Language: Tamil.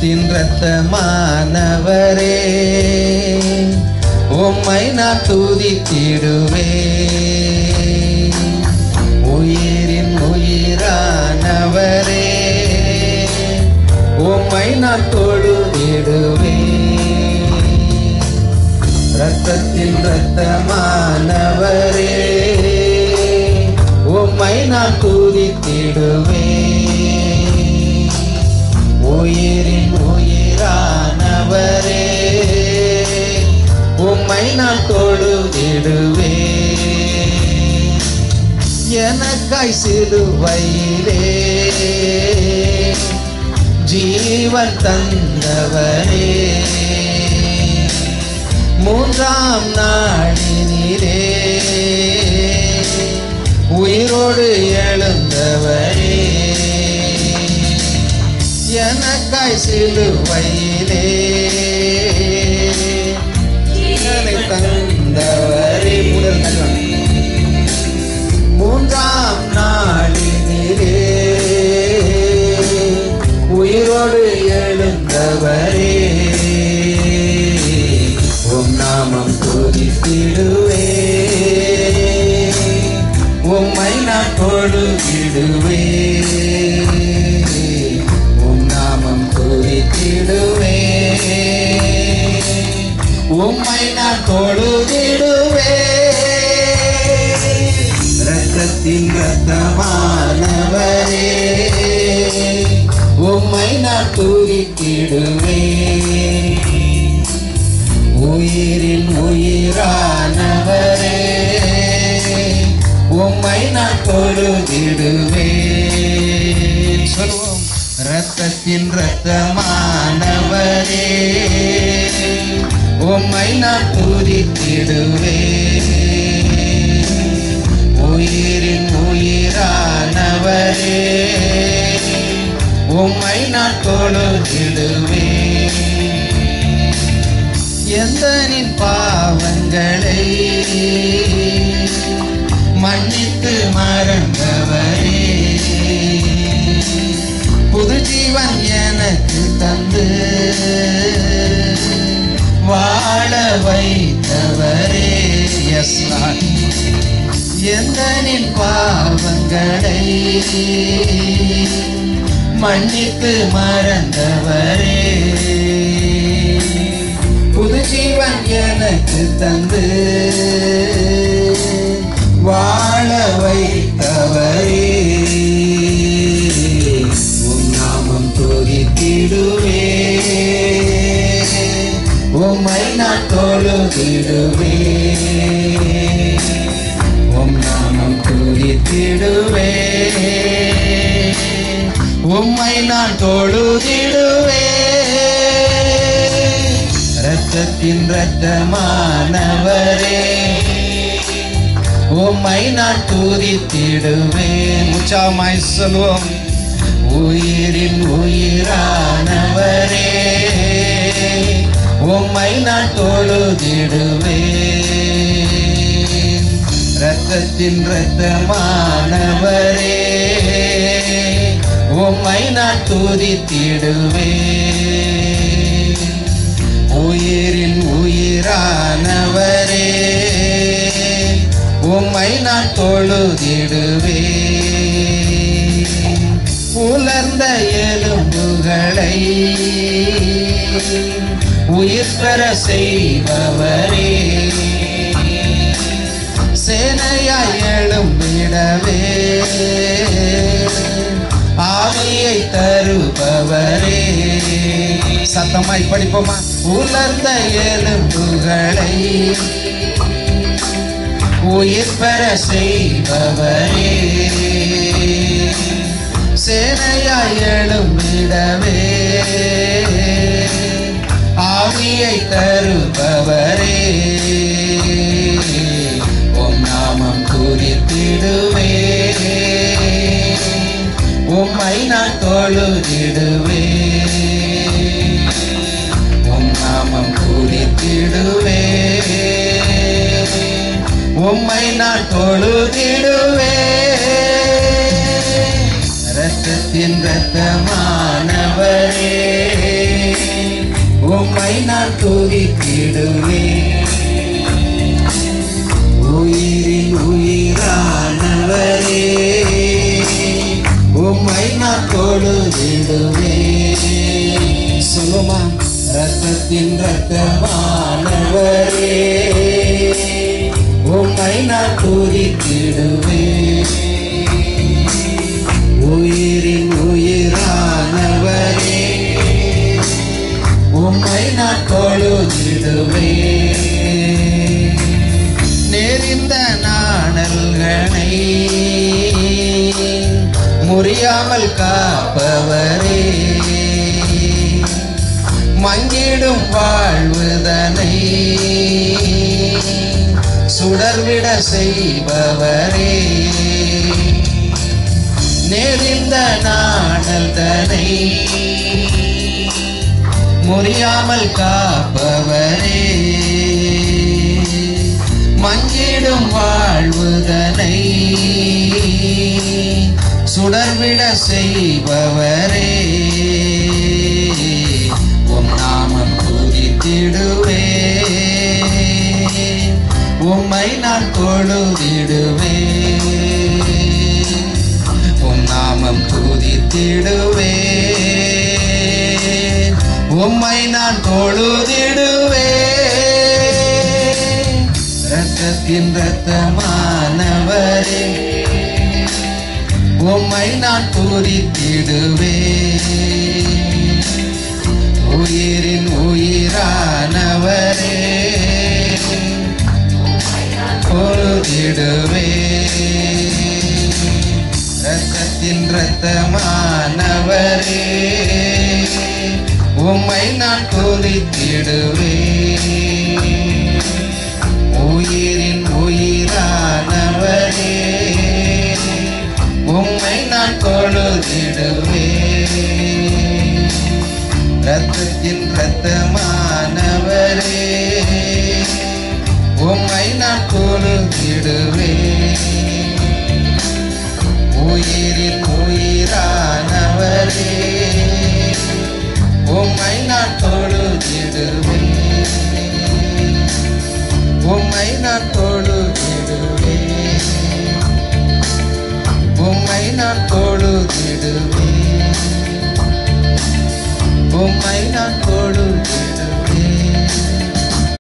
இரத்தத்தின் இரத்தமானவரே உம்மை நான் துதித்திடுவே உயிரின் உயிரானவரே உம்மை நான் தொழுதிடுவே இரத்தத்தின் இரத்தமானவரே உம்மை நான் துதித்திடுவே உயிரின் உயிரானவரே உம்மை நான் தொழுதிடுவே எனக்காய் சிலுவையிலே ஜீவன் தந்தவரே மூன்றாம் நாளினிலே உயிரோடு எழுந்தவரே எனக்காய் சிலுவையிலே ஜீவனை தந்தவரே முதல் நல்லவன். மூன்றாம் நாளினிலே உயிரோடு எழுந்தவரே உம் நாமம் துதித்திடுவே உம்மை நான் தொழுகிடுவே உம் நாமம் துதித்திடுவே உம்மை நான் தொழுதிடுவே ரத்தத்தின் ரத்தமானவரே உம்மை நான் துதித்திடுவே உயிரின் உயிரானவரே உம்மை நான் தொழுதிடுவே சொல்வோம் ரத்தத்தின் ரத்தமானவரே உம்மை நான் துதித்திடுவே உயிரின் உயிரானவரே உம்மை நான் தொழுதிடுவே எந்தனின் பாவங்களை மன்னித்து மறந்தவரே புது ஜீவன் எனக்கு தந்து வாழ வைத்தவரே எஸ் எந்தனின் பாவங்களை மன்னித்து மறந்தவரே புது ஜீவன் எனக்கு தந்து வாழ வைத்தவரே உம் நாமம் துதித்திடுவே உம்மை நான் தொழுதிடுவே உம் நாமம் துதித்திடுவே உம்மை நான் தொழுதிடுவே ரத்தத்தின் ரத்தமானவரே உம்மை நான் துதித்திடுவேன் உச்சாமாய் சொல்வோம் உயிரின் உயிரானவரே உம்மை நான் தொழுதிடுவேன் ரத்தத்தின் ரத்தமானவரே உம்மை நான் துதித்திடுவேன் உயிரின் உயிரானவரே உம்மை நான் தொழுதிடுவேன் உலர்ந்த எலும்புகளை உயிர் பெற செய்பவரே சேனையாய் எழும்பிடவே ஆவியை தருபவரே சத்தமாய் படிப்போமா உலர்ந்த எலும்புகளை உயிர் பெற செய்பவரே சேனையாய் எழும்பிடவே ஆவியை தருபவரே உம் நாமம் குறித்திடுவே உம்மை நான் தொழுதிடுவே உம் நாமம் குறித்திடுவே உம்மை நான் தொழுதிடுவே ரத்தத்தின் ரத்தமானவரே உம்மை நான் துதித்திடுவேன் உயிரின் உயிரானவரே உம்மை நான் தொழுதிடுவேன் சொல்லுமா ரத்தத்தின் ரத்தமானவரே உம்மை நான் துதித்திடுவேன் உயிரின் உயிரானவரே உம்மை நான் தொழுதிடுவேன் நெறிந்த நாணல்களை முறியாமல் காப்பவரே மங்கிடும் வாழ்வுதனை சுடர்விட செய்பவரே நெறிந்த நாணல் தனை முறியாமல் காப்பவரே மங்கிடும் வாழ்வுதனை சுடர்விட செய்பவரே உம் நாமம் துதித்திடுவே உம்மை நான் தொழுதிடுவே உம் நாமம் துதித்திடுவே உம்மை நான் தொழுதிடுவே ரத்தத்தின் ரத்தமானவரே உம்மை நான் துதித்திடுவே உயிரின் உயிரானவரே பொழுதிடுவே ரத்தத்தின் ரத்தமானவரே உம்மை நான் துதித்திடுவே உயிரின் உயிரானவரே உம்மை நான் தொழுதிடுவே ரத்தத்தின் ரத்தமானவரே உம்மை நான் தொழுதிடுவே உயிரின் உயிரானவரே உம்மை நான் தொழுதிடுவே உம்மை நான் தொழு